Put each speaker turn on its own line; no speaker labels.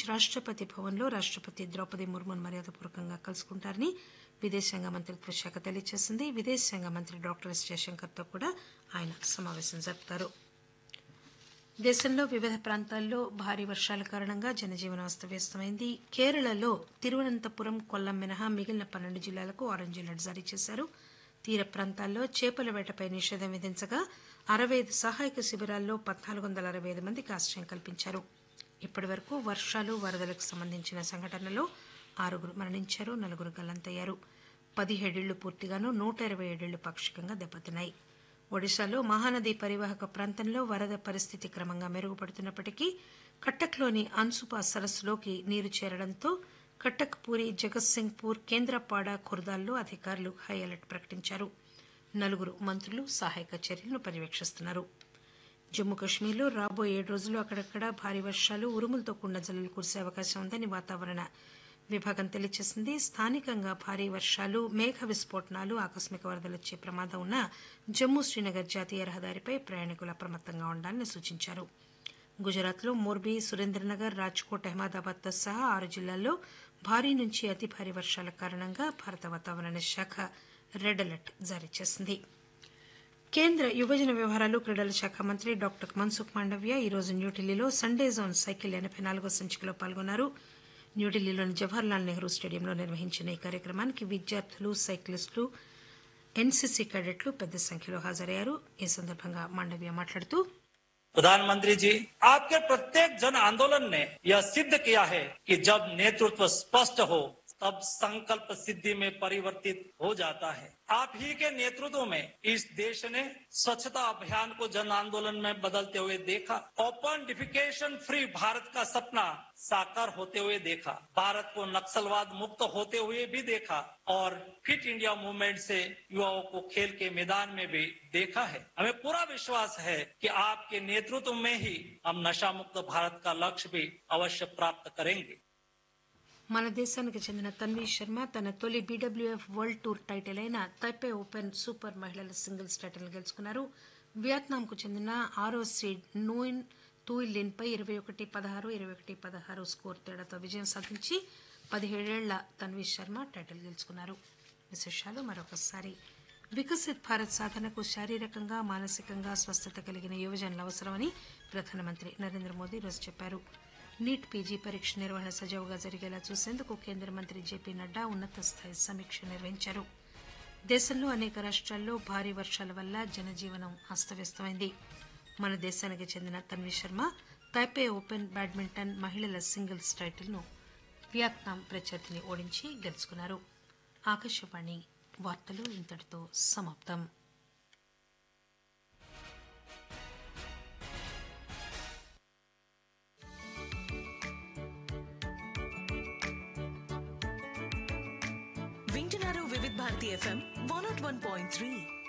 రాష్టపతి భవన్లో రాష్టపతి ద్రౌపది ముర్మును మర్యాదపూర్వకంగా కలుసుకుంటారని విదేశాంగ మంత్రిత్వ శాఖ తెలియజేసింది విదేశాంగ మంత్రి డాక్టర్ ఎస్ జయశంకర్తో కూడా ఆయన సమావేశం జరుపుతారు దేశంలో వివిధ ప్రాంతాల్లో భారీ వర్షాల కారణంగా జనజీవనం అస్తవ్యస్తమైంది కేరళలో తిరువనంతపురం కొల్లం మినహా మిగిలిన పన్నెండు జిల్లాలకు ఆరెంజ్ అలర్ట్ జారీ చేశారు తీర ప్రాంతాల్లో చేపల వేటపై నిషేధం విధించగా అరవై ఐదు సహాయక శిబిరాల్లో పద్నాలుగు వందల అరవై ఐదు మందికి ఆశ్రయం కల్పించారు ఇప్పటి వరకు వర్షాలు వరదలకు సంబంధించిన సంఘటనలో ఆరుగురు మరణించారు నలుగురు గల్లంతయ్యారు పదిహేడేళ్లు పూర్తిగాను నూట ఇరవై ఏడేళ్లు పాక్షికంగా దెబ్బతిన్నాయి ఒడిశాలో మహానది పరివాహక ప్రాంతంలో వరద పరిస్థితి క్రమంగా మెరుగుపడుతున్నప్పటికీ కట్టక్లోని అన్సుపా సరస్సులోకి నీరు చేరడంతో కట్టక్ పూరి జగత్సింగ్పూర్ కేంద్రపాడ ఖుర్దాల్లో అధికారులు హై అలర్ట్ ప్రకటించారు నలుగురు మంత్రులు సహాయక చర్యలను పర్యవేక్షిస్తున్నారు జమ్మూ కశ్మీర్లో రాబోయే ఏడు రోజులు అక్కడక్కడ భారీ వర్షాలు ఉరుములతో కూడిన జల్లులు కురిసే అవకాశం ఉందని వాతావరణ విభాగం తెలియజేసింది స్థానికంగా భారీ వర్షాలు మేఘ విస్ఫోటనాలు ఆకస్మిక వరదలు వచ్చే ప్రమాదం ఉన్న జమ్మూ శ్రీనగర్ జాతీయ రహదారిపై ప్రయాణికులు అప్రమత్తంగా ఉండాలని సూచించారు గుజరాత్లో మోర్బీ సురేంద్రనగర్ రాజ్కోట్ అహ్మదాబాద్తో సహా ఆరు జిల్లాల్లో భారీ నుంచి అతి భారీ వర్షాల కారణంగా భారత వాతావరణ శాఖ రెడ్ అలర్ట్ జారీ చేసింది కేంద్ర యువజన వ్యవహారాలు క్రీడల శాఖ మంత్రి డాక్టర్ మన్సుఖ్ మాండవ్య ఈరోజు న్యూఢిల్లీలో సండే జోన్ సైకిల్ ఎనభై నాలుగో సంచికలో పాల్గొన్నారు న్యూఢిల్లీలోని జవహర్లాల్ నెహ్రూ స్టేడియంలో నిర్వహించిన ఈ కార్యక్రమానికి విద్యార్థులు సైక్లిస్టులు ఎన్సీసీ క్యాడెట్లు పెద్ద సంఖ్యలో హాజరయ్యారు ఈ సందర్భంగా మాండవ్య మాట్లాడుతూ
प्रधानमंत्री जी आपके प्रत्येक जन आंदोलन ने यह सिद्ध किया है कि जब नेतृत्व स्पष्ट हो तब संकल्प सिद्धि में परिवर्तित हो जाता है आप ही के नेतृत्व में इस देश ने स्वच्छता अभियान को जन आंदोलन में बदलते हुए देखा ओपन डिफिकेशन फ्री भारत का सपना साकार होते हुए देखा भारत को नक्सलवाद मुक्त होते हुए भी देखा और फिट इंडिया मूवमेंट से युवाओं को खेल के मैदान में भी देखा है हमें पूरा विश्वास है कि आपके नेतृत्व में ही हम नशा मुक्त भारत का लक्ष्य भी अवश्य प्राप्त करेंगे
మన దేశానికి చెందిన తన్వీ శర్మ తన తొలి బీడబ్ల్యూఎఫ్ వరల్డ్ టూర్ టైటిల్ అయిన తైపే ఓపెన్ సూపర్ మహిళల సింగిల్స్ టైటిల్ గెలుచుకున్నారు వియత్నాంకు చెందిన ఆరో సీడ్ నూయిన్ తూయిలిన్ పై ఇరవై ఒకటి పదహారు ఇరవై ఒకటి పదహారు స్కోర్ తేడాతో విజయం సాధించి పదిహేడేళ్ల తన్వీ శర్మ టైటిల్ గెలుచుకున్నారు విశేషాలు మరొకసారి వికసిత్ భారత్ సాధనకు శారీరకంగా మానసికంగా స్వస్థత కలిగిన యువజనులు అవసరమని ప్రధానమంత్రి నరేంద్ర మోదీ ఈరోజు చెప్పారు నీట్ పీజీ పరీక్ష నిర్వహణ సజావుగా జరిగేలా చూసేందుకు కేంద్ర మంత్రి జేపీ నడ్డా ఉన్నత స్థాయి సమీక్ష నిర్వహించారు దేశంలో అనేక రాష్ట్రాల్లో భారీ వర్షాల వల్ల జనజీవనం అస్తవ్యస్తమైంది మన దేశానికి చెందిన Tanvi Sharma Taipei open badminton మహిళల సింగిల్స్ టైటిల్ను వియత్నాం ప్రత్యర్థిని ఓడించి గెలుచుకున్నారు ఆకాశవాణి వార్తలు ఇంతటితో సమాప్తం
వింటున్నారు Vividh Bharati FM one nought one point three